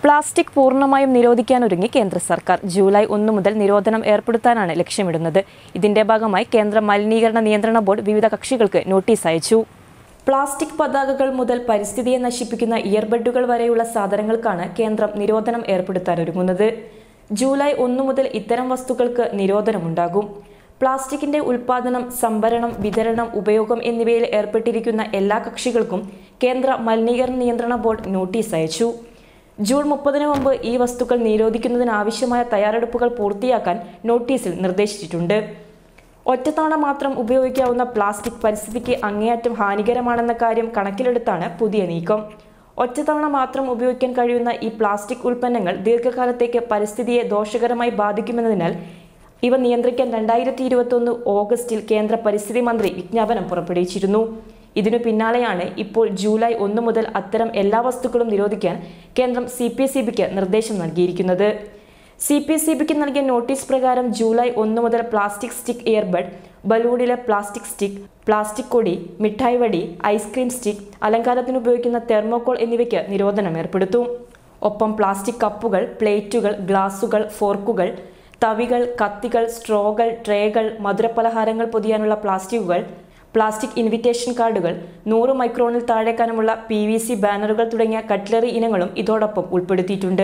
plastic പൂർണ്ണമായും നിരോധിക്കാനൊരുങ്ങി കേന്ദ്ര സർക്കാർ ജൂലൈ ഒന്ന് മുതൽ നിരോധനം ഏർപ്പെടുത്താനാണ് ലക്ഷ്യമിടുന്നത് ഇതിന്റെ ഭാഗമായി കേന്ദ്ര മലിനീകരണ നിയന്ത്രണ ബോർഡ് വിവിധ കക്ഷികൾക്ക് നോട്ടീസ് അയച്ചു പ്ലാസ്റ്റിക് പതാകകൾ മുതൽ പരിസ്ഥിതിയെ നശിപ്പിക്കുന്ന ഇയർബഡുകൾ വരെയുള്ള സാധനങ്ങൾക്കാണ് കേന്ദ്രം നിരോധനം ഏർപ്പെടുത്താനൊരുങ്ങുന്നത് ജൂലൈ ഒന്ന് മുതൽ ഇത്തരം വസ്തുക്കൾക്ക് നിരോധനമുണ്ടാകും പ്ലാസ്റ്റിക്കിന്റെ ഉൽപാദനം സംഭരണം വിതരണം ഉപയോഗം എന്നിവയിൽ ഏർപ്പെട്ടിരിക്കുന്ന എല്ലാ കക്ഷികൾക്കും കേന്ദ്ര മലിനീകരണ നിയന്ത്രണ ബോർഡ് നോട്ടീസ് അയച്ചു ജൂൺ മുപ്പതിന് മുമ്പ് ഈ വസ്തുക്കൾ നിരോധിക്കുന്നതിനാവശ്യമായ തയ്യാറെടുപ്പുകൾ പൂർത്തിയാക്കാൻ നോട്ടീസിൽ നിർദ്ദേശിച്ചിട്ടുണ്ട് ഒറ്റത്തവണ മാത്രം ഉപയോഗിക്കാവുന്ന പ്ലാസ്റ്റിക് പരിസ്ഥിതിക്ക് അങ്ങേയറ്റം ഹാനികരമാണെന്ന കാര്യം കണക്കിലെടുത്താണ് പുതിയ നീക്കം ഒറ്റത്തവണ മാത്രം ഉപയോഗിക്കാൻ കഴിയുന്ന ഈ പ്ലാസ്റ്റിക് ഉൽപ്പന്നങ്ങൾ ദീർഘകാലത്തേക്ക് പരിസ്ഥിതിയെ ദോഷകരമായി ബാധിക്കുമെന്നതിനാൽ ഇവ നിയന്ത്രിക്കാൻ രണ്ടായിരത്തി ഇരുപത്തൊന്ന് ഓഗസ്റ്റിൽ കേന്ദ്ര പരിസ്ഥിതി മന്ത്രി വിജ്ഞാപനം പുറപ്പെടുവിച്ചിരുന്നു ഇതിനു പിന്നാലെയാണ് ഇപ്പോൾ ജൂലൈ ഒന്ന് മുതൽ അത്തരം എല്ലാ വസ്തുക്കളും നിരോധിക്കാൻ കേന്ദ്രം സി പി സി ബിക്ക് നിർദ്ദേശം നൽകിയിരിക്കുന്നത് സി പി സി ബിക്ക് നൽകിയ നോട്ടീസ് പ്രകാരം ജൂലൈ ഒന്ന് മുതൽ പ്ലാസ്റ്റിക് സ്റ്റിക്ക് ഇയർബഡ് ബലൂണിലെ പ്ലാസ്റ്റിക് സ്റ്റിക്ക് പ്ലാസ്റ്റിക് കൊടി മിഠായി വടി ഐസ്ക്രീം സ്റ്റിക്ക് അലങ്കാരത്തിന് ഉപയോഗിക്കുന്ന തെർമോക്കോൾ എന്നിവയ്ക്ക് നിരോധനം ഏർപ്പെടുത്തും ഒപ്പം പ്ലാസ്റ്റിക് കപ്പുകൾ പ്ലേറ്റുകൾ ഗ്ലാസുകൾ ഫോർക്കുകൾ തവികൾ കത്തികൾ സ്ട്രോകൾ ട്രേകൾ മധുരപലഹാരങ്ങൾ പൊതിയാനുള്ള പ്ലാസ്റ്റിക്കുകൾ പ്ലാസ്റ്റിക് ഇൻവിറ്റേഷൻ കാർഡുകൾ നൂറ് മൈക്രോണിൽ താഴെ കനമുള്ള പി വി സി ബാനറുകൾ തുടങ്ങിയ കട്ട്ലറി ഇനങ്ങളും ഇതോടൊപ്പം ഉൾപ്പെടുത്തിയിട്ടുണ്ട്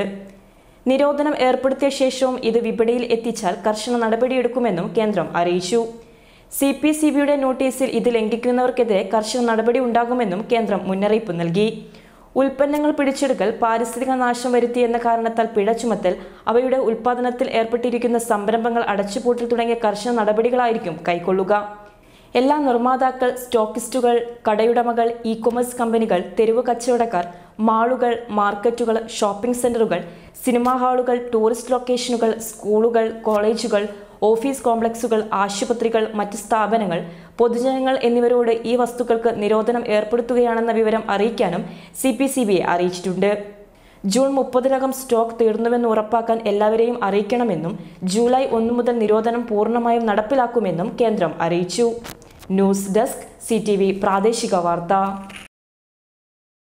നിരോധനം ഏർപ്പെടുത്തിയ ശേഷവും ഇത് വിപണിയിൽ എത്തിച്ചാൽ കർശന നടപടിയെടുക്കുമെന്നും കേന്ദ്രം അറിയിച്ചു സി പി സി ബിയുടെ നോട്ടീസിൽ ഇത് ലംഘിക്കുന്നവർക്കെതിരെ കർശന നടപടി ഉണ്ടാകുമെന്നും കേന്ദ്രം മുന്നറിയിപ്പ് നൽകി ഉൽപ്പന്നങ്ങൾ പിടിച്ചെടുക്കൽ പാരിസ്ഥിതിക നാശം വരുത്തി എന്ന കാരണത്താൽ പിഴ ചുമത്തൽ അവയുടെ ഉൽപ്പാദനത്തിൽ ഏർപ്പെട്ടിരിക്കുന്ന സംരംഭങ്ങൾ അടച്ചുപൂട്ടൽ തുടങ്ങിയ കർശന നടപടികളായിരിക്കും കൈക്കൊള്ളുക എല്ലാ നിർമ്മാതാക്കൾ സ്റ്റോക്കിസ്റ്റുകൾ കടയുടമകൾ ഇ കൊമേഴ്സ് കമ്പനികൾ തെരുവ് കച്ചവടക്കാർ മാളുകൾ മാർക്കറ്റുകൾ ഷോപ്പിംഗ് സെന്ററുകൾ സിനിമാ ഹാളുകൾ ടൂറിസ്റ്റ് ലൊക്കേഷനുകൾ സ്കൂളുകൾ കോളേജുകൾ ഓഫീസ് കോംപ്ലക്സുകൾ ആശുപത്രികൾ മറ്റ് സ്ഥാപനങ്ങൾ പൊതുജനങ്ങൾ എന്നിവരോട് ഈ വസ്തുക്കൾക്ക് നിരോധനം ഏർപ്പെടുത്തുകയാണെന്ന വിവരം അറിയിക്കാനും സി പി സി ബിയെ അറിയിച്ചിട്ടുണ്ട് ജൂൺ മുപ്പതിനകം സ്റ്റോക്ക് തീർന്നുവെന്ന് ഉറപ്പാക്കാൻ എല്ലാവരെയും അറിയിക്കണമെന്നും ജൂലൈ ഒന്ന് മുതൽ നിരോധനം പൂർണ്ണമായും നടപ്പിലാക്കുമെന്നും കേന്ദ്രം അറിയിച്ചു ന്യൂസ് ഡെസ്ക് സി പ്രാദേശിക വാർത്ത